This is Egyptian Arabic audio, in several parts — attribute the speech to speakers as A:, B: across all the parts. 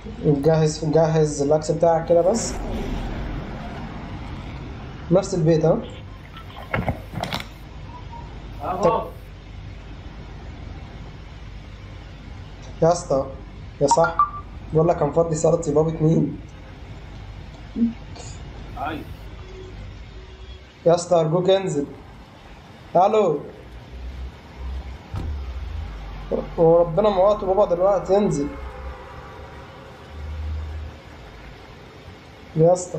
A: جهز جهز الاكس بتاعك كده بس نفس البيت ها
B: اهو
A: يا اسطى يا صح بقول لك هنفضي صالة بابة مين
B: ايوه
A: يا اسطى ارجوك انزل الو وربنا موات بابا دلوقتي انزل يا اسطى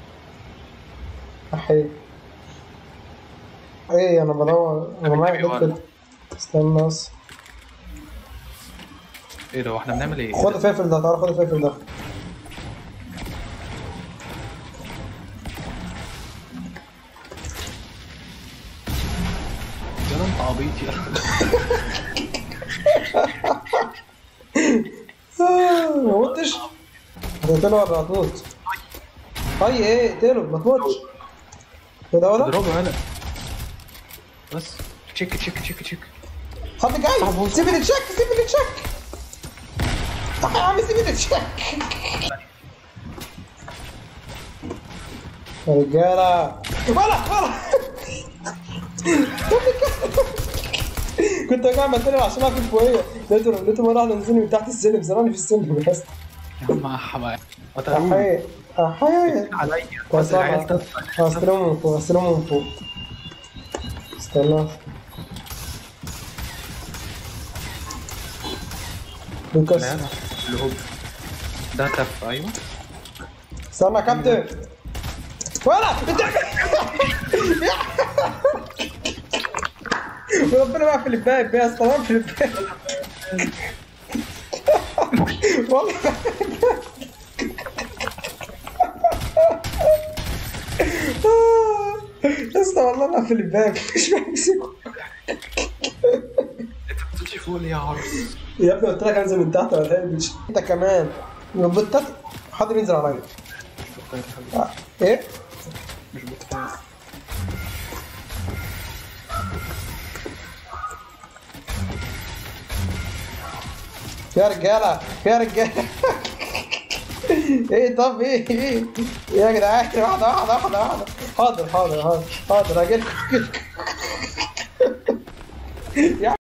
A: احي ايه انا بدور انا معايا
C: حبيبي
A: فلفل استنى بس
C: ايه ده واحنا بنعمل ايه؟
A: خد الفلفل ده تعالى خد الفلفل ده
C: يا ده انت عبيط يا
A: آه، ما متش هتقتله ولا هتموت اي ايه اقتله ما تموتش ايه ده ولا
C: اضربه هلا بس تشيك تشيك تشيك تشيك
A: حد جاي سيب لي تشيك سيب لي تشيك صح يا عم سيب لي تشيك يا رجاله ولا ولا كنت قاعد بتكلم عشان اقفل فوقيه لقيته لقيته مره واحده نزلني من تحت السلم زماني في السلم بس
C: يا عم حبايب ما تقولي
A: احي احي
C: عليا
A: بس
C: بس العيال تطلع
A: هستلمه من فوق هستلمه من فوق استنى لوكاس
C: العيال اللي هو ده تف ايوه
A: استنى يا كابتن ولا انت وربنا بقى في الباب يا اسطى في الباب والله يا اسطى والله انا في الباب مش بمسكه
C: انت بتطلع فوق ليه يا عرس
A: يا ابني قلت لك انزل من تحت ولا ايه مش انت كمان بالتالي حاضر ينزل عليا آه، ايه
C: مش بتفاهم
A: يا رجاله يا رجاله ايه طب ايه ايه يا جدعان واحده واحده واحده واحده حاضر حاضر حاضر حاضر هجيلكم يا